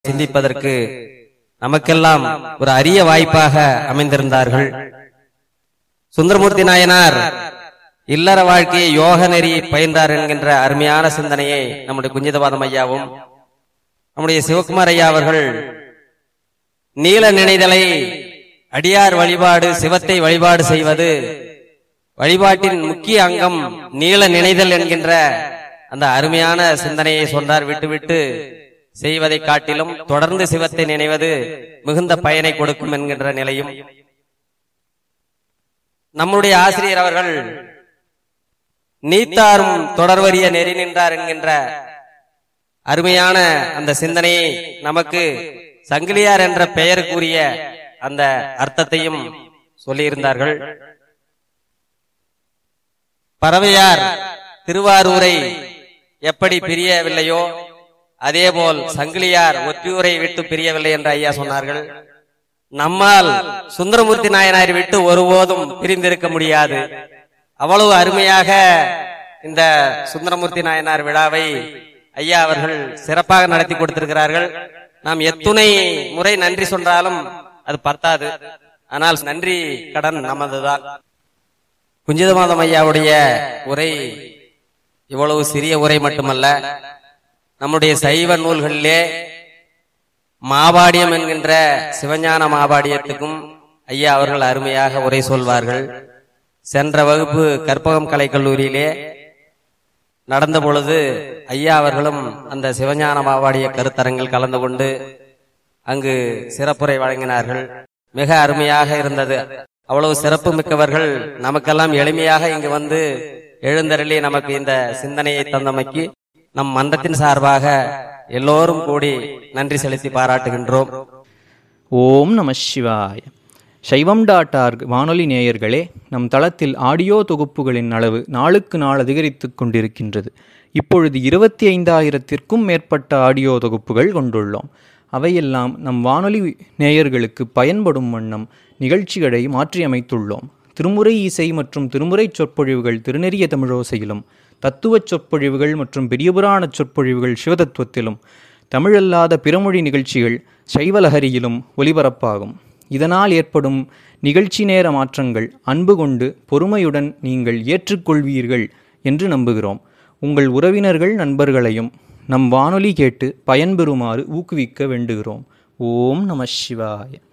சிந்திப்பதற்கு நமக்கெல்லாம் ஒரு அரிய வாய்ப்பாக அமைந்திருந்தார்கள் சுந்தரமூர்த்தி நாயனார் இல்லற வாழ்க்கையை யோக நெறி பயின்றார் என்கின்ற அருமையான சிந்தனையை நம்முடைய குஞ்சிதபாதம் ஐயாவும் நம்முடைய சிவகுமார் ஐயா அவர்கள் நீல நினைதலை அடியார் வழிபாடு சிவத்தை வழிபாடு செய்வது வழிபாட்டின் முக்கிய அங்கம் நீல நினைதல் என்கின்ற அந்த அருமையான சிந்தனையை சொன்னார் விட்டுவிட்டு செய்வதை காட்டிலும் தொடர்ந்து சிவத்தை நினைவது மிகுந்த பயனை கொடுக்கும் என்கின்ற நிலையும் நம்முடைய ஆசிரியர் அவர்கள் நீத்தாரும் தொடர்வரிய நெறி நின்றார் என்கின்ற அருமையான அந்த சிந்தனையை நமக்கு சங்கிலியார் என்ற பெயருக்குரிய அந்த அர்த்தத்தையும் சொல்லியிருந்தார்கள் பறவையார் திருவாரூரை எப்படி பிரியவில்லையோ அதேபோல் சங்கிலியார் ஒற்றியூரை விட்டு பிரியவில்லை என்று ஐயா சொன்னார்கள் நம்மால் சுந்தரமூர்த்தி நாயனாரை விட்டு ஒருபோதும் பிரிந்திருக்க முடியாது அவ்வளவு அருமையாக இந்த சுந்தரமூர்த்தி நாயனார் விழாவை ஐயா அவர்கள் சிறப்பாக நடத்தி கொடுத்திருக்கிறார்கள் நாம் எத்துணை முறை நன்றி சொன்னாலும் அது பத்தாது ஆனால் நன்றி கடன் நமதுதான் குஞ்சிதமாதம் ஐயாவுடைய உரை இவ்வளவு சிறிய உரை மட்டுமல்ல நம்முடைய சைவ நூல்களிலே மாபாடியம் என்கின்ற சிவஞான மாபாடியத்துக்கும் ஐயா அவர்கள் அருமையாக உரை சொல்வார்கள் சென்ற வகுப்பு கற்பகம் கலை கல்லூரியிலே நடந்த பொழுது ஐயா அவர்களும் அந்த சிவஞான மாவாடிய கருத்தரங்கில் கலந்து கொண்டு அங்கு சிறப்புரை வழங்கினார்கள் மிக அருமையாக இருந்தது அவ்வளவு சிறப்பு மிக்கவர்கள் நமக்கெல்லாம் எளிமையாக இங்கு வந்து எழுந்தருளி நமக்கு இந்த சிந்தனையை தந்தமைக்கு நம் மன்றத்தின் சார்பாக எல்லோரும் கூடி நன்றி செலுத்தி பாராட்டுகின்றோம் ஓம் நம சிவாய சைவம் டாட் ஆர்க் வானொலி நேயர்களே நம் தளத்தில் ஆடியோ தொகுப்புகளின் அளவு நாளுக்கு நாள் அதிகரித்து கொண்டிருக்கின்றது இப்பொழுது இருபத்தி ஐந்தாயிரத்திற்கும் மேற்பட்ட ஆடியோ தொகுப்புகள் கொண்டுள்ளோம் அவையெல்லாம் நம் வானொலி நேயர்களுக்கு பயன்படும் வண்ணம் நிகழ்ச்சிகளை மாற்றியமைத்துள்ளோம் திருமுறை இசை மற்றும் திருமுறை சொற்பொழிவுகள் திருநெறிய தமிழோசையிலும் தத்துவச் சொற்பொழிவுகள் மற்றும் பெரியபுராண சொற்பொழிவுகள் சிவதத்துவத்திலும் தமிழல்லாத பிறமொழி நிகழ்ச்சிகள் சைவலஹரியிலும் ஒலிபரப்பாகும் இதனால் ஏற்படும் நிகழ்ச்சி நேர மாற்றங்கள் அன்பு கொண்டு பொறுமையுடன் நீங்கள் ஏற்றுக்கொள்வீர்கள் என்று நம்புகிறோம் உங்கள் உறவினர்கள் நண்பர்களையும் நம் வானொலி கேட்டு பயன்பெறுமாறு ஊக்குவிக்க வேண்டுகிறோம் ஓம் நம சிவாய